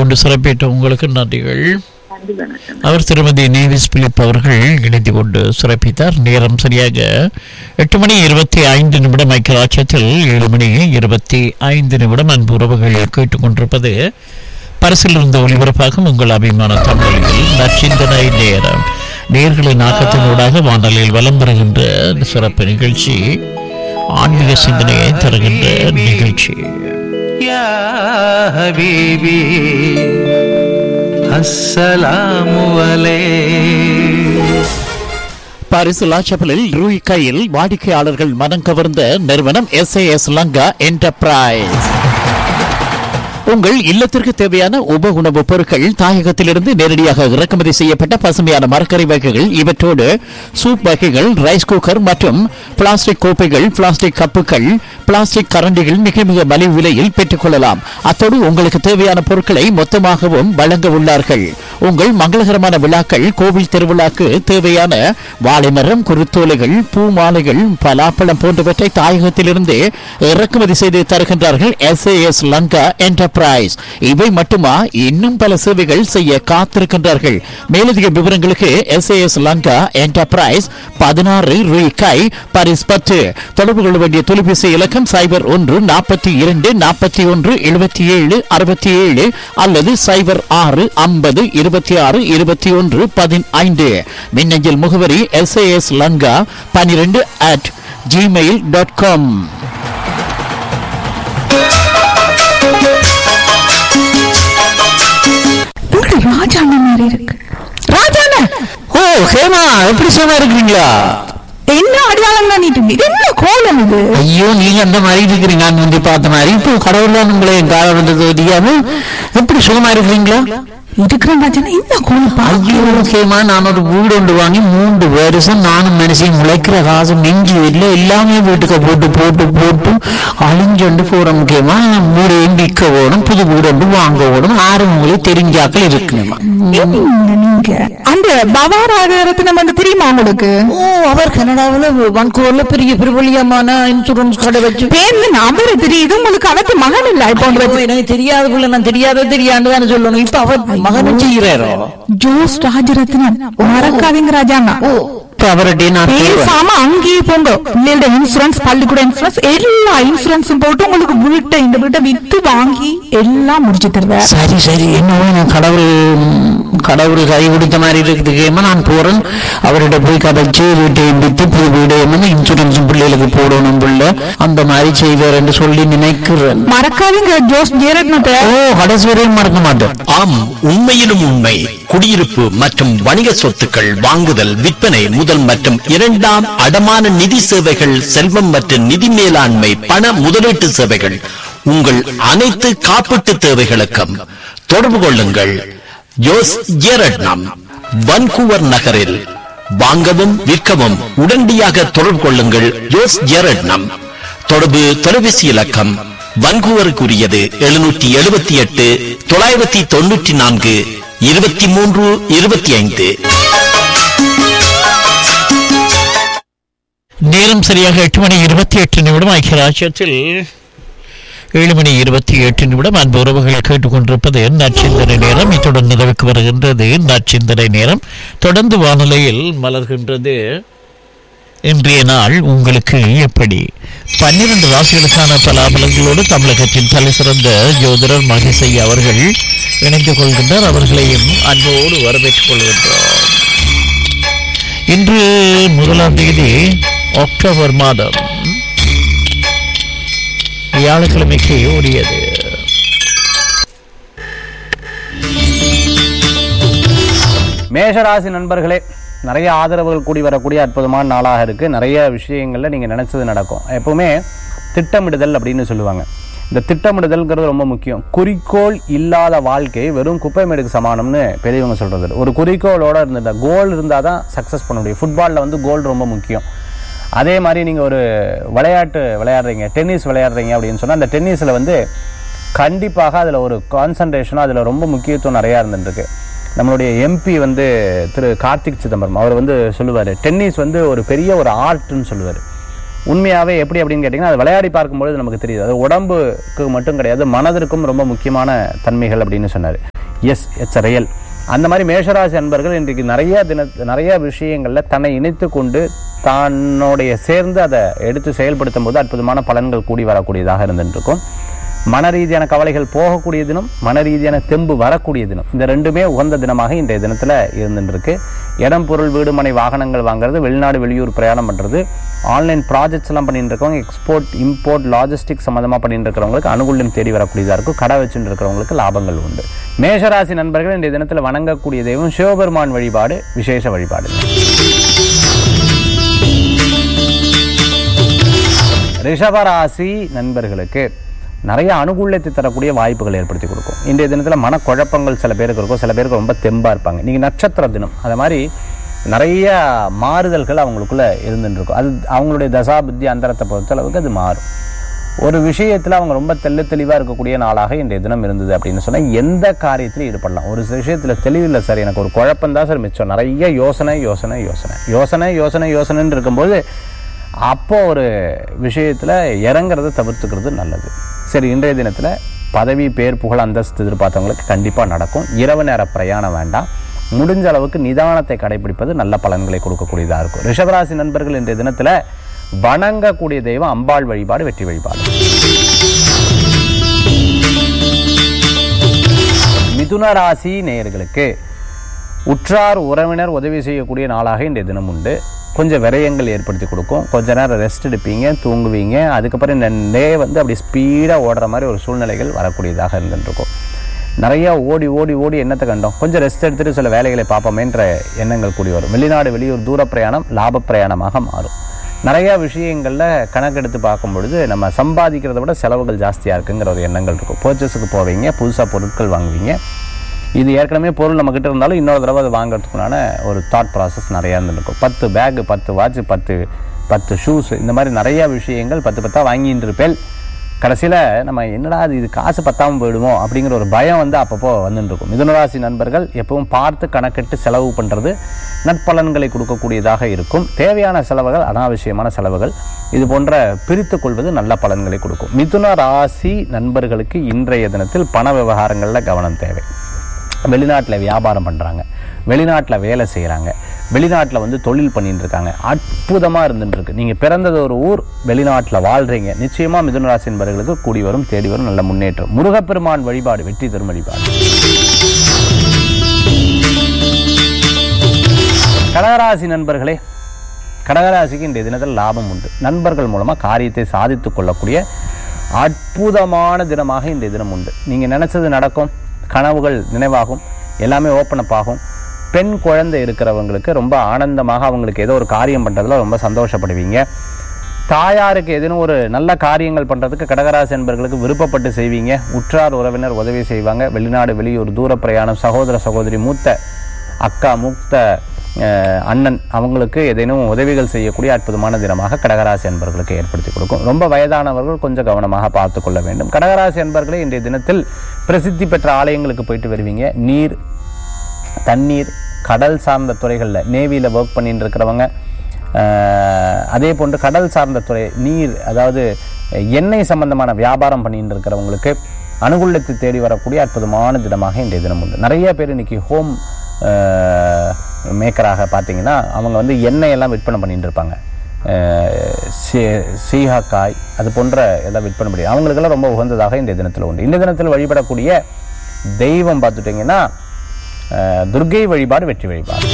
கொண்டு சிறப்பித்த உங்களுக்கு நன்றிகள் நன்றி வணக்கம் அவர் திருமதி நேவிஸ் பிலிப் அவர்கள் இணைந்து கொண்டு சிறப்பித்தார் நேரம் சரியாக எட்டு மணி இருபத்தி ஐந்து நிமிடம் ஐக்கியராட்சத்தில் ஏழு மணி இருபத்தி ஐந்து நிமிடம் அன்பு உறவுகள் கேட்டுக்கொண்டிருப்பது பரிசில் இருந்த ஒளிபரப்பாகும் உங்கள் அபிமான தமிழில் நச்சிந்தனை நேரம் நேர்களின் ஆக்கத்தினூடாக வானொலியில் வலம் வருகின்ற சிறப்பு நிகழ்ச்சி ஆன்மீக சிந்தனையை தருகின்ற நிகழ்ச்சி يا حبيبي السلام عليك பாரிசுலா செப்பலில் ரூய் கையில் வாடிக்கையாளர்கள் மனம் கவர்ந்த நிறுவனம் எஸ் லங்கா என்டர்பிரைஸ் உங்கள் இல்லத்திற்கு தேவையான உப உணவுப் பொருட்கள் தாயகத்திலிருந்து நேரடியாக இறக்குமதி செய்யப்பட்ட பசுமையான மரக்கறி வகைகள் இவற்றோடு சூப் வகைகள் ரைஸ் குக்கர் மற்றும் பிளாஸ்டிக் கோப்பைகள் பிளாஸ்டிக் கப்புகள் பிளாஸ்டிக் கரண்டிகள் மிக மிக மலிவு விலையில் பெற்றுக்கொள்ளலாம் அத்தோடு உங்களுக்கு தேவையான பொருட்களை மொத்தமாகவும் வழங்க உள்ளார்கள் உங்கள் மங்களகரமான விழாக்கள் கோவில் திருவிழாக்கு தேவையான வாழைமரம் குருத்தோலைகள் பூ மாலைகள் பலாப்பழம் போன்றவற்றை தாயகத்திலிருந்து இறக்குமதி செய்து தருகின்றார்கள் எஸ் எஸ் லங்கா என்டர்பிரைஸ் இவை மட்டுமா இன்னும் பல சேவைகள் செய்ய காத்திருக்கின்றார்கள் மேலதிக விவரங்களுக்கு எஸ் எஸ் லங்கா என்டர்பிரைஸ் பதினாறு ரூபாய் பாரிஸ் பத்து தொடர்பு கொள்ள வேண்டிய தொலைபேசி இலக்கம் சைபர் ஒன்று நாற்பத்தி இரண்டு நாற்பத்தி ஒன்று எழுபத்தி ஏழு அறுபத்தி ஏழு அல்லது சைபர் ஆறு ஐம்பது இருபத்தி ஆறு இருபத்தி ஒன்று பதினைந்து மின்னஞ்சல் முகவரி எஸ் எஸ் லங்கா பன்னிரெண்டு அட் ஜிமெயில் டாட் காம் இந்த ராஜாண்ண மாதிரி இருக்கு ராஜாண்ண ஓ ஹேமா எப்படி சும்மா இருக்கிறீங்களா என்ன அடையாளம் பண்ணிட்டு இது என்ன கோலம் இது ஐயோ நீங்க அந்த மாதிரி இருக்கிறீங்க நான் வந்து பார்த்த மாதிரி இப்போ கடவுள் தான் உங்களை என் காலம் வந்தது தெரியாம எப்படி சுகமா இருக்கிறீங்களா இருக்கிறேன் ராஜாண்ணா என்ன கோலம் பா ஐயோ முக்கியமா நான் ஒரு வீடு ஒன்று வாங்கி மூன்று வருஷம் நானும் மனுஷன் முளைக்கிற காசு மிஞ்சி இல்லை எல்லாமே வீட்டுக்கு போட்டு போட்டு போட்டு அழிஞ்சொண்டு போற முக்கியமா வீடு விற்க ஓடும் புது வீடு ஒன்று வாங்க ஓடும் ஆறு உங்களுக்கு தெரிஞ்சாக்கள் இருக்கணுமா என்ன நீங்க அந்த பவாராகரத்தினம் வந்து தெரியுமா உங்களுக்கு ஓ அவர் கனடாவில் வன்கூர்ல பெரிய பிரபலியமான இன்சூரன்ஸ் கடை வச்சு பேர்ல நபரு தெரியுது உங்களுக்கு அவத்து மகன் இல்ல இப்போ ஒன்று ஐயோ, எனக்கு தெரியாத புள்ள நான் தெரியாத தெரியாண்டு தானே சொல்லணும் இப்ப அவர் மகனும் செய்கிறாரோ ஜோஸ் ராஜரத்னம் மறக்காதீங்க ராஜாண்ணா இப்ப அவர்கிட்ட நான் தேடுவேன். பேசாம அங்கேயே போங்க பிள்ளையோட இன்சூரன்ஸ் பள்ளிக்கூட இன்சூரன்ஸ் எல்லா இன்சூரன்ஸும் போட்டு உங்களுக்கு வீட்டை இந்த வீட்டை வித்து வாங்கி எல்லாம் முடிச்சு தருவேன் சரி சரி என்னவோ நான் கடவுள் கடவுள் கை கொடுத்த மாதிரி இருக்குது கேம நான் போறேன் அவர்கிட்ட போய் கதைச்சு வீட்டை வித்து புது வீடு என்ன இன்சூரன்ஸ் பிள்ளைகளுக்கு போடணும் பிள்ளை அந்த மாதிரி செய்வார் என்று சொல்லி நினைக்கிறேன் மறக்காதீங்க ஜோஸ் ஜெயரத்னத்தை ஓ கடைசி வரையும் மறக்க மாட்டேன் ஆம் உண்மையிலும் உண்மை குடியிருப்பு மற்றும் வணிக சொத்துக்கள் வாங்குதல் விற்பனை முதல் மற்றும் இரண்டாம் அடமான நிதி சேவைகள் செல்வம் மற்றும் நிதி மேலாண்மை பண முதலீட்டு சேவைகள் உங்கள் அனைத்து காப்பீட்டு தேவைகளுக்கும் தொடர்பு கொள்ளுங்கள் ஜோஸ் ஜேரட்னம் வன்கூவர் நகரில் வாங்கவும் விற்கவும் உடனடியாக தொடர்பு கொள்ளுங்கள் ஜோஸ் ஜேரட்னம் தொடர்பு தொலைபேசி இலக்கம் வன்கூவருக்குரியது எழுநூற்றி எழுபத்தி எட்டு தொள்ளாயிரத்தி தொண்ணூற்றி நான்கு இருபத்தி மூன்று இருபத்தி ஐந்து நேரம் சரியாக எட்டு மணி இருபத்தி எட்டு நிமிடம் ஐக்கிய ராஜ்யத்தில் ஏழு மணி இருபத்தி எட்டு நிமிடம் அன்பு உறவுகள் கேட்டுக்கொண்டிருப்பது நச்சிந்தனை நேரம் இத்துடன் நிறைவுக்கு வருகின்றது நச்சிந்தனை நேரம் தொடர்ந்து வானிலையில் மலர்கின்றது இன்றைய நாள் உங்களுக்கு எப்படி பன்னிரண்டு ராசிகளுக்கான பலாபலங்களோடு தமிழகத்தின் தலை சிறந்த ஜோதிடர் மகேசை அவர்கள் இணைந்து கொள்கின்றார் அவர்களையும் அன்போடு வரவேற்றுக் கொள்கின்றோம் இன்று முதலாம் தேதி அக்டோபர் மாதம் வியாழக்கிழமைக்கு உரியது மேஷராசி நண்பர்களே நிறைய ஆதரவுகள் கூடி வரக்கூடிய அற்புதமான நாளாக இருக்குது நிறைய விஷயங்களில் நீங்கள் நினச்சது நடக்கும் எப்பவுமே திட்டமிடுதல் அப்படின்னு சொல்லுவாங்க இந்த திட்டமிடுதல்ங்கிறது ரொம்ப முக்கியம் குறிக்கோள் இல்லாத வாழ்க்கை வெறும் குப்பை மேடுக்கு சமானம்னு பெரியவங்க சொல்கிறது ஒரு குறிக்கோளோட இருந்த கோல் இருந்தால் தான் சக்ஸஸ் பண்ண முடியும் ஃபுட்பாலில் வந்து கோல் ரொம்ப முக்கியம் அதே மாதிரி நீங்கள் ஒரு விளையாட்டு விளையாடுறீங்க டென்னிஸ் விளையாடுறீங்க அப்படின்னு சொன்னால் அந்த டென்னிஸில் வந்து கண்டிப்பாக அதில் ஒரு கான்சன்ட்ரேஷனும் அதில் ரொம்ப முக்கியத்துவம் நிறையா இருந்துருக்கு நம்மளுடைய எம்பி வந்து திரு கார்த்திக் சிதம்பரம் அவர் வந்து சொல்லுவார் டென்னிஸ் வந்து ஒரு பெரிய ஒரு ஆர்ட்னு சொல்லுவார் உண்மையாகவே எப்படி அப்படின்னு கேட்டிங்கன்னா அது விளையாடி பார்க்கும்பொழுது நமக்கு தெரியுது அது உடம்புக்கு மட்டும் கிடையாது மனதிற்கும் ரொம்ப முக்கியமான தன்மைகள் அப்படின்னு சொன்னார் எஸ் இட்ஸ் ரியல் அந்த மாதிரி மேஷராசி அன்பர்கள் இன்றைக்கு நிறைய தின நிறைய விஷயங்களில் தன்னை இணைத்து கொண்டு தன்னுடைய சேர்ந்து அதை எடுத்து செயல்படுத்தும் போது அற்புதமான பலன்கள் கூடி வரக்கூடியதாக இருந்துட்டு இருக்கும் மன ரீதியான கவலைகள் போகக்கூடிய தினம் மன ரீதியான தெம்பு வரக்கூடிய தினம் இந்த ரெண்டுமே உகந்த தினமாக இன்றைய தினத்தில் இருந்துட்டு இருக்கு இடம் பொருள் வீடு மனை வாகனங்கள் வாங்குறது வெளிநாடு வெளியூர் பிரயாணம் பண்ணுறது ஆன்லைன் ப்ராஜெக்ட்ஸ் எல்லாம் பண்ணிட்டு இருக்கவங்க எக்ஸ்போர்ட் இம்போர்ட் லாஜிஸ்டிக் சம்மந்தமாக பண்ணிட்டு இருக்கிறவங்களுக்கு அனுகூல்யம் தேடி வரக்கூடியதாக இருக்கும் கடை வச்சுட்டு இருக்கிறவங்களுக்கு லாபங்கள் உண்டு மேஷராசி நண்பர்கள் இன்றைய தினத்தில் வணங்கக்கூடிய தெய்வம் சிவபெருமான் வழிபாடு விசேஷ வழிபாடு ரிஷபராசி நண்பர்களுக்கு நிறைய அனுகூலத்தை தரக்கூடிய வாய்ப்புகள் ஏற்படுத்தி கொடுக்கும் இன்றைய தினத்தில் மனக்குழப்பங்கள் சில பேருக்கு இருக்கும் சில பேருக்கு ரொம்ப தெம்பாக இருப்பாங்க நீங்கள் நட்சத்திர தினம் அது மாதிரி நிறைய மாறுதல்கள் அவங்களுக்குள்ள இருந்துட்டு இருக்கும் அது அவங்களுடைய தசா புத்தி அந்தரத்தை பொறுத்தளவுக்கு அது மாறும் ஒரு விஷயத்தில் அவங்க ரொம்ப தெள்ள தெளிவாக இருக்கக்கூடிய நாளாக இன்றைய தினம் இருந்தது அப்படின்னு சொன்னால் எந்த காரியத்திலும் ஈடுபடலாம் ஒரு விஷயத்தில் தெளிவில்லை சார் எனக்கு ஒரு குழப்பம் தான் சார் மிச்சம் நிறைய யோசனை யோசனை யோசனை யோசனை யோசனை யோசனைன்னு இருக்கும்போது அப்போ ஒரு விஷயத்தில் இறங்குறத தவிர்த்துக்கிறது நல்லது சரி இன்றைய தினத்தில் பதவி பேர் புகழ் அந்தஸ்து எதிர்பார்த்தவங்களுக்கு கண்டிப்பாக நடக்கும் இரவு நேர பிரயாணம் வேண்டாம் முடிஞ்ச அளவுக்கு நிதானத்தை கடைபிடிப்பது நல்ல பலன்களை கொடுக்கக்கூடியதாக இருக்கும் ரிஷபராசி நண்பர்கள் இன்றைய தினத்தில் வணங்கக்கூடிய தெய்வம் அம்பாள் வழிபாடு வெற்றி வழிபாடு மிதுன ராசி நேயர்களுக்கு உற்றார் உறவினர் உதவி செய்யக்கூடிய நாளாக இன்றைய தினம் உண்டு கொஞ்சம் விரயங்கள் ஏற்படுத்தி கொடுக்கும் கொஞ்ச நேரம் ரெஸ்ட் எடுப்பீங்க தூங்குவீங்க அதுக்கப்புறம் இந்த டே வந்து அப்படி ஸ்பீடாக ஓடுற மாதிரி ஒரு சூழ்நிலைகள் வரக்கூடியதாக இருந்துருக்கும் நிறைய ஓடி ஓடி ஓடி என்னத்தை கண்டோம் கொஞ்சம் ரெஸ்ட் எடுத்துட்டு சில வேலைகளை பார்ப்போமேன்ற எண்ணங்கள் கூடி வரும் வெளிநாடு வெளியூர் தூர பிரயாணம் லாப பிரயாணமாக மாறும் நிறைய விஷயங்களில் கணக்கெடுத்து பார்க்கும் பொழுது நம்ம சம்பாதிக்கிறத விட செலவுகள் ஜாஸ்தியாக இருக்குங்கிற ஒரு எண்ணங்கள் இருக்கும் பர்ச்சேஸுக்கு போவீங்க புதுசாக பொருட்கள் வாங்குவீங்க இது ஏற்கனவே பொருள் நம்மக்கிட்ட இருந்தாலும் இன்னொரு தடவை அதை வாங்குறதுக்குண்டான ஒரு தாட் ப்ராசஸ் நிறையா இருந்துருக்கும் பத்து பேகு பத்து வாட்ச் பத்து பத்து ஷூஸ் இந்த மாதிரி நிறைய விஷயங்கள் பத்து பத்தா வாங்கிட்டு இருப்பேன் கடைசியில் நம்ம என்னடா அது இது காசு பத்தாமல் போயிடுமோ அப்படிங்கிற ஒரு பயம் வந்து அப்பப்போ வந்துட்டு இருக்கும் மிதுனராசி நண்பர்கள் எப்பவும் பார்த்து கணக்கிட்டு செலவு பண்ணுறது நற்பலன்களை கொடுக்கக்கூடியதாக இருக்கும் தேவையான செலவுகள் அனாவசியமான செலவுகள் இது போன்ற பிரித்து கொள்வது நல்ல பலன்களை கொடுக்கும் மிதுன ராசி நண்பர்களுக்கு இன்றைய தினத்தில் பண விவகாரங்களில் கவனம் தேவை வெளிநாட்டில் வியாபாரம் பண்ணுறாங்க வெளிநாட்டில் வேலை செய்கிறாங்க வெளிநாட்டில் வந்து தொழில் பண்ணிட்டு இருக்காங்க அற்புதமாக இருந்துட்டு இருக்கு நீங்கள் பிறந்தது ஒரு ஊர் வெளிநாட்டில் வாழ்கிறீங்க நிச்சயமாக மிதுனராசி என்பவர்களுக்கு கூடி வரும் தேடி வரும் நல்ல முன்னேற்றம் முருகப்பெருமான் வழிபாடு வெற்றி தரும் வழிபாடு கடகராசி நண்பர்களே கடகராசிக்கு இன்றைய தினத்தில் லாபம் உண்டு நண்பர்கள் மூலமாக காரியத்தை சாதித்துக் கொள்ளக்கூடிய அற்புதமான தினமாக இன்றைய தினம் உண்டு நீங்கள் நினச்சது நடக்கும் கனவுகள் நினைவாகும் எல்லாமே ஓப்பன் அப் ஆகும் பெண் குழந்தை இருக்கிறவங்களுக்கு ரொம்ப ஆனந்தமாக அவங்களுக்கு ஏதோ ஒரு காரியம் பண்ணுறதுல ரொம்ப சந்தோஷப்படுவீங்க தாயாருக்கு ஏதேனும் ஒரு நல்ல காரியங்கள் பண்ணுறதுக்கு கடகராசி என்பர்களுக்கு விருப்பப்பட்டு செய்வீங்க உற்றார் உறவினர் உதவி செய்வாங்க வெளிநாடு வெளியூர் தூர பிரயாணம் சகோதர சகோதரி மூத்த அக்கா மூத்த அஹ், அண்ணன் அவங்களுக்கு ஏதேனும் உதவிகள் செய்யக்கூடிய அற்புதமான தினமாக கடகராசி என்பர்களுக்கு ஏற்படுத்தி கொடுக்கும் ரொம்ப வயதானவர்கள் கொஞ்சம் கவனமாக பார்த்து கொள்ள வேண்டும் கடகராசி என்பர்களே இன்றைய தினத்தில் பிரசித்தி பெற்ற ஆலயங்களுக்கு போயிட்டு வருவீங்க நீர் தண்ணீர் கடல் சார்ந்த துறைகளில் நேவியில் ஒர்க் பண்ணிட்டு இருக்கிறவங்க அஹ், அதே போன்று கடல் சார்ந்த துறை நீர் அதாவது எண்ணெய் சம்பந்தமான வியாபாரம் பண்ணிட்டு இருக்கிறவங்களுக்கு அனுகூலத்தை தேடி வரக்கூடிய அற்புதமான தினமாக இன்றைய தினம் உண்டு நிறைய பேர் இன்னைக்கு ஹோம் மேக்கராக பார்த்தீங்கன்னா அவங்க வந்து எண்ணெய் எல்லாம் விற்பனை பண்ணிட்டு இருப்பாங்க அஹ், சீ- சீகாக்காய் அது போன்ற எல்லாம் விற்பனை பண்ணி அவங்களுக்கெல்லாம் ரொம்ப உகந்ததாக இந்த தினத்தில் உண்டு இந்த தினத்தில் வழிபடக்கூடிய தெய்வம் பார்த்துட்டிங்கன்னா அஹ், துர்க்கை வழிபாடு வெற்றி வழிபாடு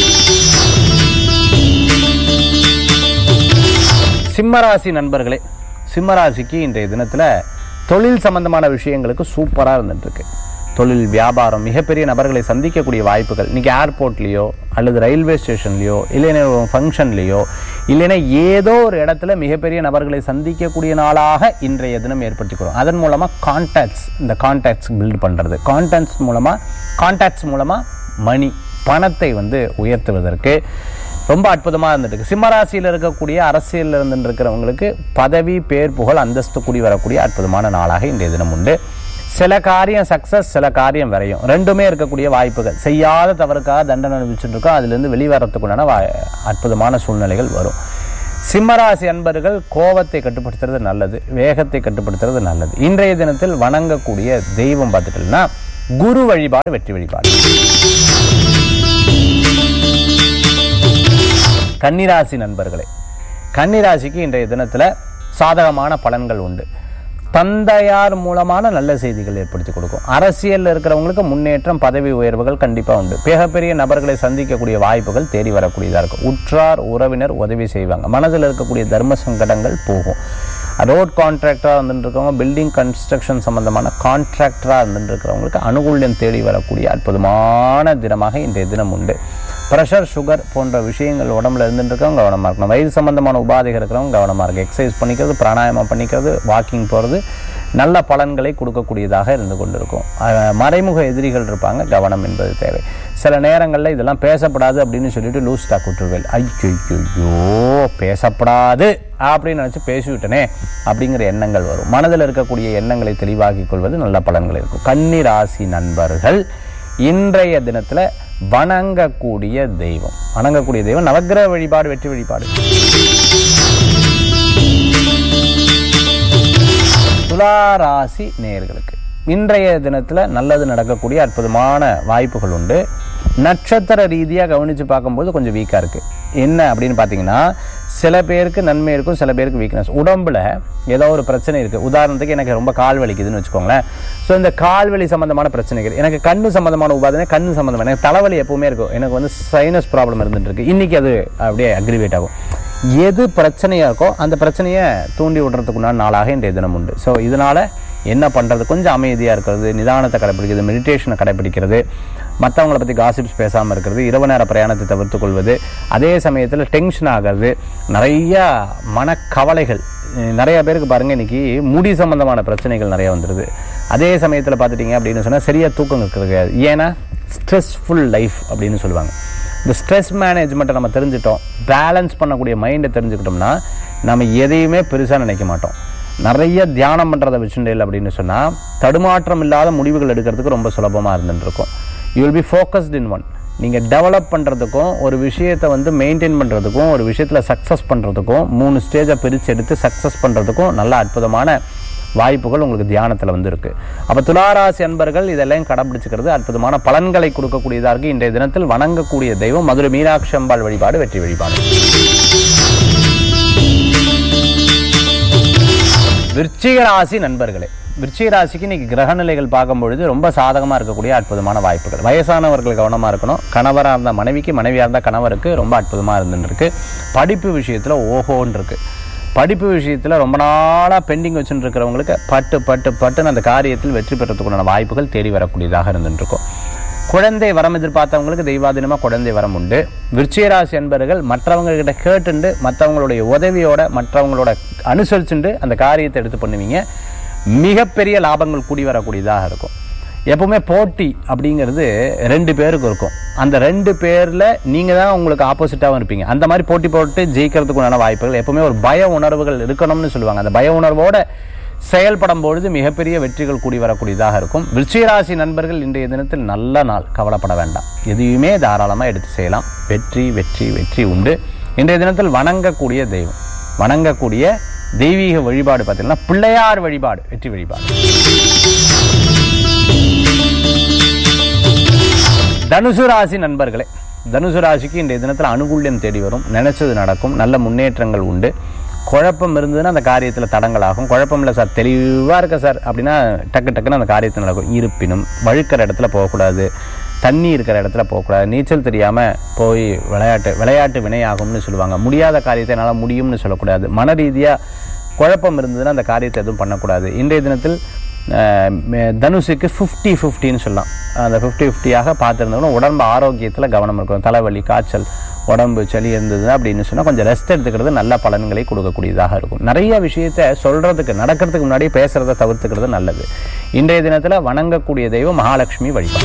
சிம்மராசி நண்பர்களே சிம்மராசிக்கு இன்றைய தினத்தில் தொழில் சம்பந்தமான விஷயங்களுக்கு சூப்பராக இருந்துட்டு இருக்கு தொழில் வியாபாரம் மிகப்பெரிய நபர்களை சந்திக்கக்கூடிய வாய்ப்புகள் இன்னைக்கு ஏர்போர்ட்லேயோ அல்லது ரயில்வே ஸ்டேஷன்லேயோ இல்லைன்னா ஒரு ஃபங்க்ஷன்லேயோ இல்லைன்னா ஏதோ ஒரு இடத்துல மிகப்பெரிய நபர்களை சந்திக்கக்கூடிய நாளாக இன்றைய தினம் ஏற்படுத்திக்கிறோம் அதன் மூலமாக கான்டாக்ட்ஸ் இந்த கான்டாக்ட்ஸ் பில்ட் பண்ணுறது கான்டாக்ட்ஸ் மூலமாக கான்டாக்ட்ஸ் மூலமாக மணி பணத்தை வந்து உயர்த்துவதற்கு ரொம்ப அற்புதமாக இருந்துட்டு சிம்மராசியில் இருக்கக்கூடிய அரசியலில் இருந்து இருக்கிறவங்களுக்கு பதவி பேர் புகழ் அந்தஸ்து கூடி வரக்கூடிய அற்புதமான நாளாக இன்றைய தினம் உண்டு சில காரியம் சக்ஸஸ் சில காரியம் விரையும் ரெண்டுமே இருக்கக்கூடிய வாய்ப்புகள் செய்யாத தவறுக்காக தண்டனை அனுபவிச்சுட்டு இருக்கோம் அதுலேருந்து வெளிவரத்துக்குண்டான வா அற்புதமான சூழ்நிலைகள் வரும் சிம்மராசி அன்பர்கள் கோபத்தை கட்டுப்படுத்துறது நல்லது வேகத்தை கட்டுப்படுத்துறது நல்லது இன்றைய தினத்தில் வணங்கக்கூடிய தெய்வம் பார்த்துட்டோம்னா குரு வழிபாடு வெற்றி வழிபாடு கன்னிராசி நண்பர்களே கன்னிராசிக்கு இன்றைய தினத்துல சாதகமான பலன்கள் உண்டு தந்தையார் மூலமான நல்ல செய்திகள் ஏற்படுத்தி கொடுக்கும் அரசியல்ல இருக்கிறவங்களுக்கு முன்னேற்றம் பதவி உயர்வுகள் கண்டிப்பா உண்டு மிகப்பெரிய நபர்களை சந்திக்கக்கூடிய வாய்ப்புகள் தேடி வரக்கூடியதா இருக்கும் உற்றார் உறவினர் உதவி செய்வாங்க மனதில் இருக்கக்கூடிய தர்ம சங்கடங்கள் போகும் ரோட் கான்ட்ராக்டராக இருந்துட்டு இருக்கவங்க பில்டிங் கன்ஸ்ட்ரக்ஷன் சம்பந்தமான கான்ட்ராக்டராக இருந்துட்டு இருக்கிறவங்களுக்கு அனுகூல்யம் தேடி வரக்கூடிய அற்புதமான தினமாக இன்றைய தினம் உண்டு ப்ரெஷர் சுகர் போன்ற விஷயங்கள் உடம்புல இருந்துட்டு இருக்கவங்க கவனமாக இருக்கணும் வயிறு சம்பந்தமான உபாதைகள் இருக்கிறவங்க கவனமாக இருக்கு எக்ஸசைஸ் பண்ணிக்கிறது பிராணாயாமம் பண்ணிக்கிறது வாக்கிங் போகிறது நல்ல பலன்களை கொடுக்கக்கூடியதாக இருந்து கொண்டிருக்கும் அஹ் மறைமுக எதிரிகள் இருப்பாங்க கவனம் என்பது தேவை சில நேரங்களில் இதெல்லாம் பேசப்படாது அப்படின்னு சொல்லிட்டு லூஸ் ஸ்டாக் விட்டுருவேன் ஐயோ பேசப்படாது அப்படின்னு நினச்சி பேசிவிட்டனே அப்படிங்கிற எண்ணங்கள் வரும் மனதில் இருக்கக்கூடிய எண்ணங்களை தெளிவாக்கிக் கொள்வது நல்ல பலன்கள் இருக்கும் கன்னி ராசி நண்பர்கள் இன்றைய தினத்தில் வணங்கக்கூடிய தெய்வம் வணங்கக்கூடிய தெய்வம் நவக்கிரக வழிபாடு வெற்றி வழிபாடு துளாராசி நேயர்களுக்கு இன்றைய தினத்தில் நல்லது நடக்கக்கூடிய அற்புதமான வாய்ப்புகள் உண்டு நட்சத்திர ரீதியாக கவனித்து பார்க்கும்போது கொஞ்சம் வீக்காக இருக்குது என்ன அப்படின்னு பார்த்தீங்கன்னா சில பேருக்கு நன்மை இருக்கும் சில பேருக்கு வீக்னஸ் உடம்புல ஏதோ ஒரு பிரச்சனை இருக்குது உதாரணத்துக்கு எனக்கு ரொம்ப கால் வலிக்குதுன்னு வச்சுக்கோங்களேன் ஸோ இந்த கால் வலி சம்மந்தமான பிரச்சனைகள் எனக்கு கண்ணு சம்மந்தமான உபாதனை கண்ணு சம்மந்தமான எனக்கு தலைவலி எப்பவுமே இருக்கும் எனக்கு வந்து சைனஸ் ப்ராப்ளம் இருந்துட்டு இருக்கு இன்னைக்கு அது அப்படியே அக்ரிவேட் ஆகும் எது பிரச்சனையாக இருக்கோ அந்த பிரச்சனையை தூண்டி விடுறதுக்குண்டான நாளாக இன்றைய தினம் உண்டு ஸோ இதனால் என்ன பண்ணுறது கொஞ்சம் அமைதியாக இருக்கிறது நிதானத்தை கடைப்பிடிக்கிறது மெடிடேஷனை கடைப்பிடிக்கிறது மற்றவங்கள பற்றி காசிப்ஸ் பேசாமல் இருக்கிறது இரவு நேர பிரயாணத்தை தவிர்த்து கொள்வது அதே சமயத்தில் டென்ஷன் ஆகிறது நிறைய மனக்கவலைகள் அஹ் நிறைய பேருக்கு பாருங்கள் இன்னைக்கு முடி சம்பந்தமான பிரச்சனைகள் நிறைய வந்துடுது அதே சமயத்தில் பார்த்துட்டிங்க அப்படின்னு சொன்னால் சரியாக தூக்கம் இருக்கிறது ஏன்னா ஸ்ட்ரெஸ்ஃபுல் லைஃப் அப்படின்னு சொல்லுவாங்க இந்த ஸ்ட்ரெஸ் மேனேஜ்மெண்ட்டை நம்ம தெரிஞ்சிட்டோம் பேலன்ஸ் பண்ணக்கூடிய மைண்டை தெரிஞ்சுக்கிட்டோம்னா நம்ம எதையுமே பெருசாக நினைக்க மாட்டோம் நிறைய தியானம் பண்ணுறதை வச்சுட்டேல் அப்படின்னு சொன்னால் தடுமாற்றம் இல்லாத முடிவுகள் எடுக்கிறதுக்கு ரொம்ப சுலபமாக இருந்துட்டு இருக்கும் you will be focused in one நீங்கள் டெவலப் பண்ணுறதுக்கும் ஒரு விஷயத்தை வந்து மெயின்டைன் பண்ணுறதுக்கும் ஒரு விஷயத்தில் சக்ஸஸ் பண்ணுறதுக்கும் மூணு ஸ்டேஜை பிரித்து எடுத்து சக்ஸஸ் பண்ணுறதுக்கும் நல்ல அற்புதமான வாய்ப்புகள் உங்களுக்கு தியானத்தில் வந்து இருக்கு அப்போ துளாராசி அன்பர்கள் இதெல்லாம் கடைபிடிச்சுக்கிறது அற்புதமான பலன்களை கொடுக்கக்கூடியதாக இருக்கு இன்றைய தினத்தில் வணங்கக்கூடிய தெய்வம் மதுரை மீனாட்சி அம்பாள் வழிபாடு வெற்றி வழிபாடு விருச்சிக ராசி நண்பர்களே விருச்சிக ராசிக்கு இன்னைக்கு கிரக நிலைகள் பார்க்கும் பொழுது ரொம்ப சாதகமாக இருக்கக்கூடிய அற்புதமான வாய்ப்புகள் வயசானவர்கள் கவனமாக இருக்கணும் கணவராக இருந்த மனைவிக்கு மனைவியாக இருந்த கணவருக்கு ரொம்ப அற்புதமாக இருந்துருக்கு படிப்பு விஷயத்தில் ஓஹோன்னு இருக்கு படிப்பு விஷயத்தில் ரொம்ப நாளாக பெண்டிங் வச்சுட்டு இருக்கிறவங்களுக்கு பட்டு பட்டு பட்டுன்னு அந்த காரியத்தில் வெற்றி பெறத்துக்குண்டான வாய்ப்புகள் தேடி வரக்கூடியதாக இருந்துட்டு இருக்கும் குழந்தை வரம் எதிர்பார்த்தவங்களுக்கு தெய்வாதீனமாக குழந்தை வரம் உண்டு விருச்சிகராசி என்பர்கள் மற்றவங்க கிட்ட கேட்டுண்டு மற்றவங்களுடைய உதவியோட மற்றவங்களோட அனுசரிச்சுண்டு அந்த காரியத்தை எடுத்து பண்ணுவீங்க மிகப்பெரிய லாபங்கள் கூடி வரக்கூடியதாக இருக்கும் எப்பவுமே போட்டி அப்படிங்கிறது ரெண்டு பேருக்கு இருக்கும் அந்த ரெண்டு பேரில் நீங்கள் தான் உங்களுக்கு ஆப்போசிட்டாகவும் இருப்பீங்க அந்த மாதிரி போட்டி போட்டு ஜெயிக்கிறதுக்குண்டான வாய்ப்புகள் எப்பவுமே ஒரு பய உணர்வுகள் இருக்கணும்னு சொல்லுவாங்க அந்த பய உணர்வோட செயல்படும் பொழுது மிகப்பெரிய வெற்றிகள் கூடி வரக்கூடியதாக இருக்கும் விருச்சிகராசி நண்பர்கள் இன்றைய தினத்தில் நல்ல நாள் கவலைப்பட வேண்டாம் எதையுமே தாராளமாக எடுத்து செய்யலாம் வெற்றி வெற்றி வெற்றி உண்டு இன்றைய தினத்தில் வணங்கக்கூடிய தெய்வம் வணங்கக்கூடிய தெய்வீக வழிபாடு பார்த்தீங்கன்னா பிள்ளையார் வழிபாடு வெற்றி வழிபாடு தனுசு ராசி நண்பர்களே தனுசு ராசிக்கு இன்றைய தினத்தில் அனுகூல்யம் தேடி வரும் நினைச்சது நடக்கும் நல்ல முன்னேற்றங்கள் உண்டு குழப்பம் இருந்ததுன்னா அந்த காரியத்தில் தடங்களாகும் குழப்பம் இல்லை சார் தெளிவாக இருக்க சார் அப்படின்னா டக்கு டக்குன்னு அந்த காரியத்தில் நடக்கும் இருப்பினும் வழுக்கிற இடத்துல போகக்கூடாது தண்ணி இருக்கிற இடத்துல போகக்கூடாது நீச்சல் தெரியாமல் போய் விளையாட்டு விளையாட்டு வினையாகும்னு சொல்லுவாங்க முடியாத காரியத்தை என்னால் முடியும்னு சொல்லக்கூடாது மன ரீதியாக குழப்பம் இருந்ததுன்னா அந்த காரியத்தை எதுவும் பண்ணக்கூடாது இன்றைய தினத்தில் அஹ், மே- தனுஷுக்கு ஃபிஃப்டி ஃபிஃப்டின்னு சொல்லலாம் அந்த ஃபிஃப்டி ஃபிஃப்டியாக பார்த்துருந்தோம்னா உடம்பு ஆரோக்கியத்தில் கவனம் இருக்கும் தலைவலி காய்ச்சல் உடம்பு சளி இருந்தது அப்படின்னு சொன்னால் கொஞ்சம் ரெஸ்ட் எடுத்துக்கிறது நல்ல பலன்களை கொடுக்கக்கூடியதாக இருக்கும் நிறைய விஷயத்தை சொல்கிறதுக்கு நடக்கிறதுக்கு முன்னாடி பேசுகிறத தவிர்த்துக்கிறது நல்லது இன்றைய தினத்தில் வணங்கக்கூடிய தெய்வம் மகாலட்சுமி வழிபாடு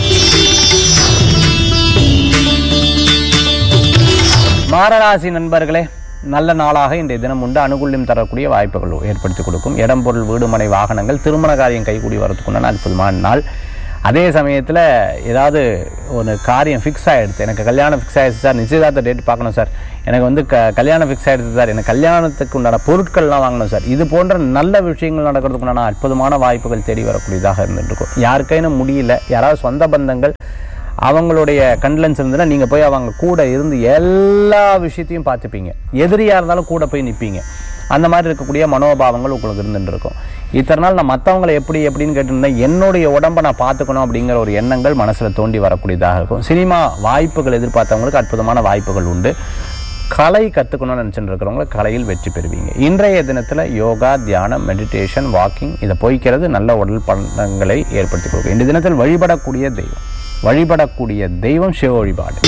மாரராசி நண்பர்களே நல்ல நாளாக இன்றைய தினம் உண்டு அனுகூல்யம் தரக்கூடிய வாய்ப்புகள் ஏற்படுத்தி கொடுக்கும் இடம் பொருள் வீடு மனை வாகனங்கள் திருமண காரியம் கைகூடி வரதுக்குண்டான அற்புதமான நாள் அதே சமயத்தில் ஏதாவது ஒரு காரியம் ஃபிக்ஸ் ஆகிடுது எனக்கு கல்யாணம் ஃபிக்ஸ் ஆகிடுச்சு சார் நிச்சயதார்த்த டேட் பார்க்கணும் சார் எனக்கு வந்து க கல்யாணம் ஃபிக்ஸ் ஆகிடுச்சு சார் எனக்கு கல்யாணத்துக்கு உண்டான பொருட்கள்லாம் வாங்கணும் சார் இது போன்ற நல்ல விஷயங்கள் நடக்கிறதுக்கு உண்டான அற்புதமான வாய்ப்புகள் தேடி வரக்கூடியதாக இருந்துட்டு இருக்கும் யாருக்கையும் முடியல யாராவது சொந்த பந்தங்கள் அவங்களுடைய கண்லன்ஸ் இருந்ததுன்னா நீங்கள் போய் அவங்க கூட இருந்து எல்லா விஷயத்தையும் பார்த்துப்பீங்க எதிரியாக இருந்தாலும் கூட போய் நிற்பீங்க அந்த மாதிரி இருக்கக்கூடிய மனோபாவங்கள் உங்களுக்கு இருந்துட்டு இருக்கும் இத்தனை நாள் நான் மற்றவங்களை எப்படி எப்படின்னு கேட்டிருந்தேன் என்னுடைய உடம்பை நான் பார்த்துக்கணும் அப்படிங்கிற ஒரு எண்ணங்கள் மனசில் தோண்டி வரக்கூடியதாக இருக்கும் சினிமா வாய்ப்புகள் எதிர்பார்த்தவங்களுக்கு அற்புதமான வாய்ப்புகள் உண்டு கலை கற்றுக்கணும்னு நினச்சிட்டு இருக்கிறவங்க கலையில் வெற்றி பெறுவீங்க இன்றைய தினத்தில் யோகா தியானம் மெடிடேஷன் வாக்கிங் இதை போய்க்கிறது நல்ல உடல் பலன்களை ஏற்படுத்தி கொடுக்கும் இந்த தினத்தில் வழிபடக்கூடிய தெய்வம் வழிபடக்கூடிய தெய்வம் சிவ வழிபாடு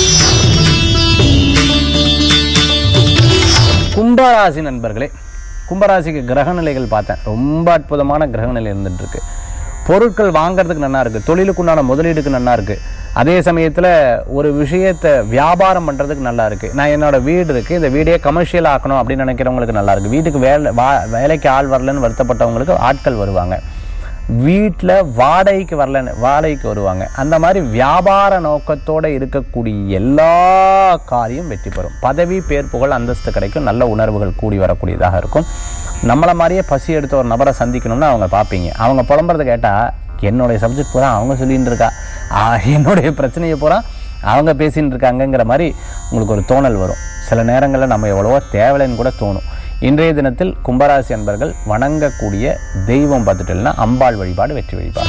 கும்பராசி நண்பர்களே கும்பராசிக்கு கிரக நிலைகள் பார்த்தேன் ரொம்ப அற்புதமான கிரக நிலை இருந்துட்டு இருக்கு பொருட்கள் வாங்குறதுக்கு நல்லா இருக்கு தொழிலுக்குண்டான முதலீடுக்கு நல்லா இருக்கு அதே சமயத்தில் ஒரு விஷயத்தை வியாபாரம் பண்ணுறதுக்கு நல்லா இருக்கு நான் என்னோட வீடு இருக்கு இந்த வீடையே கமர்ஷியல் ஆக்கணும் அப்படின்னு நினைக்கிறவங்களுக்கு நல்லா இருக்கு வீட்டுக்கு வேலை வா வேலைக்கு ஆள் வரலன்னு வருத்தப்பட்டவங்களுக்கு ஆட்கள் வருவாங்க வீட்டில் வாடகைக்கு வரலன்னு வாடகைக்கு வருவாங்க அந்த மாதிரி வியாபார நோக்கத்தோட இருக்கக்கூடிய எல்லா காரியம் வெற்றி பெறும் பதவி பேர் புகழ் அந்தஸ்து கிடைக்கும் நல்ல உணர்வுகள் கூடி வரக்கூடியதாக இருக்கும் நம்மளை மாதிரியே பசி எடுத்த ஒரு நபரை சந்திக்கணும்னு அவங்க பார்ப்பீங்க அவங்க புலம்புறதை கேட்டால் என்னுடைய சப்ஜெக்ட் பூரா அவங்க சொல்லிட்டு இருக்கா ஆ, என்னுடைய பிரச்சனையை பூரா அவங்க பேசின்னு இருக்காங்கங்கிற மாதிரி உங்களுக்கு ஒரு தோணல் வரும் சில நேரங்களில் நம்ம எவ்வளவோ தேவலைன்னு கூட தோணும் இன்றைய தினத்தில் கும்பராசி அன்பர்கள் வணங்கக்கூடிய தெய்வம் பார்த்துட்டோம்னா அம்பாள் வழிபாடு வெற்றி வழிபாடு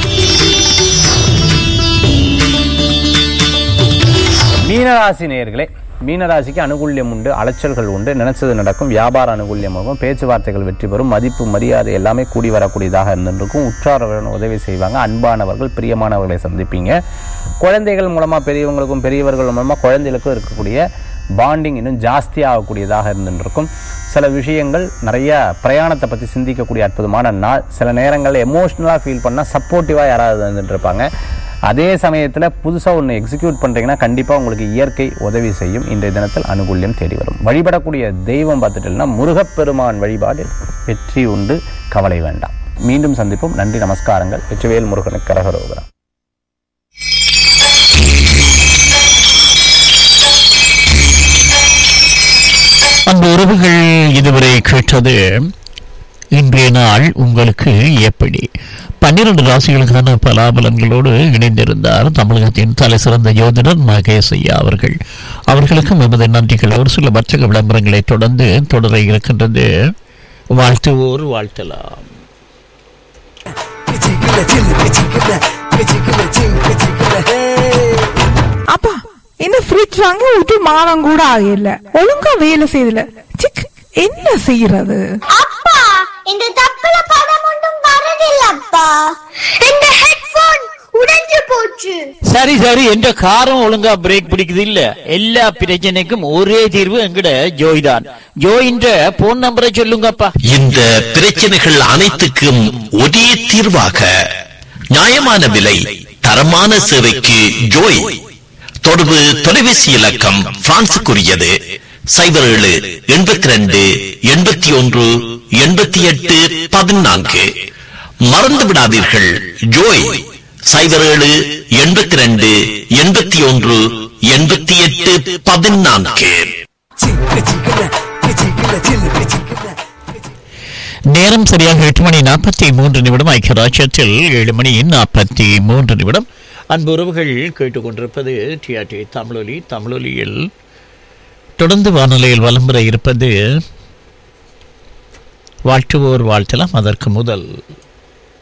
மீனராசி நேயர்களே மீனராசிக்கு அனுகூல்யம் உண்டு அலைச்சல்கள் உண்டு நினைச்சது நடக்கும் வியாபார அனுகூல்யம் இருக்கும் பேச்சுவார்த்தைகள் வெற்றி பெறும் மதிப்பு மரியாதை எல்லாமே கூடி வரக்கூடியதாக இருந்திருக்கும் உற்றாரர்களுடன் உதவி செய்வாங்க அன்பானவர்கள் பிரியமானவர்களை சந்திப்பீங்க குழந்தைகள் மூலமா பெரியவங்களுக்கும் பெரியவர்கள் மூலமா குழந்தைகளுக்கும் இருக்கக்கூடிய பாண்டிங் இன்னும் ஜாஸ்தி ஆகக்கூடியதாக இருந்துருக்கும் சில விஷயங்கள் நிறைய பிரயாணத்தை பற்றி சிந்திக்கக்கூடிய அற்புதமான நாள் சில நேரங்களில் எமோஷ்னலாக ஃபீல் பண்ணால் சப்போர்ட்டிவாக யாராவது இருந்துட்டு இருப்பாங்க அதே சமயத்தில் புதுசாக ஒன்று எக்ஸிக்யூட் பண்ணுறீங்கன்னா கண்டிப்பாக உங்களுக்கு இயற்கை உதவி செய்யும் இன்றைய தினத்தில் அனுகூல்யம் தேடி வரும் வழிபடக்கூடிய தெய்வம் பார்த்துட்டீங்கன்னா முருகப்பெருமான் வழிபாடு வெற்றி உண்டு கவலை வேண்டாம் மீண்டும் சந்திப்போம் நன்றி நமஸ்காரங்கள் வெற்றிவேல் முருகனுக்கு கரகரோகரம் அந்த உறவுகள் இதுவரை கேட்டது இன்றைய நாள் உங்களுக்கு எப்படி பன்னிரண்டு ராசிகளுக்கான பலாபலன்களோடு இணைந்திருந்தார் தமிழகத்தின் தலை சிறந்த யோதிடர் மகேஷ் ஐயா அவர்கள் அவர்களுக்கும் எமது நன்றிகள் ஒரு சில வர்த்தக விளம்பரங்களை தொடர்ந்து தொடர இருக்கின்றது வாழ்த்துவோர் வாழ்த்தலாம் அப்பா என்ன ஃப்ரிட்ஜ் வாங்கி ஒரு மாதம் கூட ஆகல ஒழுங்கா வேலை செய்யல சிக் என்ன செய்யறது அப்பா இந்த தப்புல படம் ஒன்றும் வரதில்லப்பா இந்த ஹெட்போன் உடைஞ்சு போச்சு சரி சரி என்ற காரம் ஒழுங்கா பிரேக் பிடிக்குது இல்ல எல்லா பிரச்சனைக்கும் ஒரே தீர்வு எங்கட ஜோய் தான் ஜோயின்ற போன் நம்பரை சொல்லுங்கப்பா இந்த பிரச்சனைகள் அனைத்துக்கும் ஒரே தீர்வாக நியாயமான விலை தரமான சேவைக்கு ஜோய் தொடர்பு தொலைபேசி இலக்கம் பிரான்சுக்குரியது சைபர் ஏழு எண்பத்தி ரெண்டு எண்பத்தி ஒன்று எண்பத்தி எட்டு பதினான்கு மறந்து விடாதீர்கள் ஜோய் சைபர் ஏழு எண்பத்தி ரெண்டு எண்பத்தி ஒன்று எண்பத்தி எட்டு பதினான்கு நேரம் சரியாக எட்டு மணி நாற்பத்தி மூன்று நிமிடம் ஐக்கிய ராஜ்யத்தில் ஏழு மணி நாற்பத்தி மூன்று நிமிடம் அன்பு உறவுகள் கேட்டுக்கொண்டிருப்பது டிஆர்டி தமிழொலி தமிழொலியில் தொடர்ந்து வானொலியில் வலம் வர இருப்பது வாழ்த்துவோர் வாழ்த்தலாம் அதற்கு முதல்